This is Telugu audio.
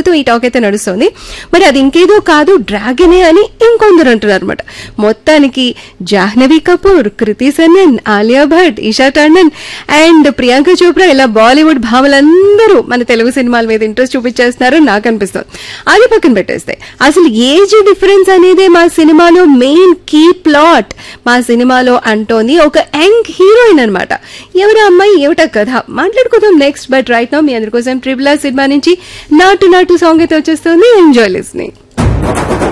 మొత్తం ఈ టాక్ అయితే నడుస్తుంది మరి అది ఇంకేదో కాదు డ్రాగనే అని ఇంకొందరు అంటున్నారు అనమాట మొత్తానికి జాహ్నవి కపూర్ కృతి సన్నన్ ఆలియా భట్ ఈషా టండన్ అండ్ ప్రియాంక చోప్రా ఇలా బాలీవుడ్ భామలందరూ మన తెలుగు సినిమాల మీద ఇంట్రెస్ట్ చూపించేస్తున్నారని నాకు అనిపిస్తుంది అది పక్కన పెట్టేస్తే అసలు ఏజ్ డిఫరెన్స్ అనేదే మా సినిమాలో మెయిన్ కీ ప్లాట్ మా సినిమాలో అంటోంది ఒక యంగ్ హీరోయిన్ అన్నమాట ఎవరు అమ్మాయి ఏమిటా కథ మాట్లాడుకుందాం నెక్స్ట్ బట్ రైట్ నో మీ అందరి కోసం ట్రిపుల్ ఆర్ సినిమా నుంచి నాటు నాటు సాంగ్ అయితే వచ్చేస్తుంది ఎంజాయ్ లిస్నింగ్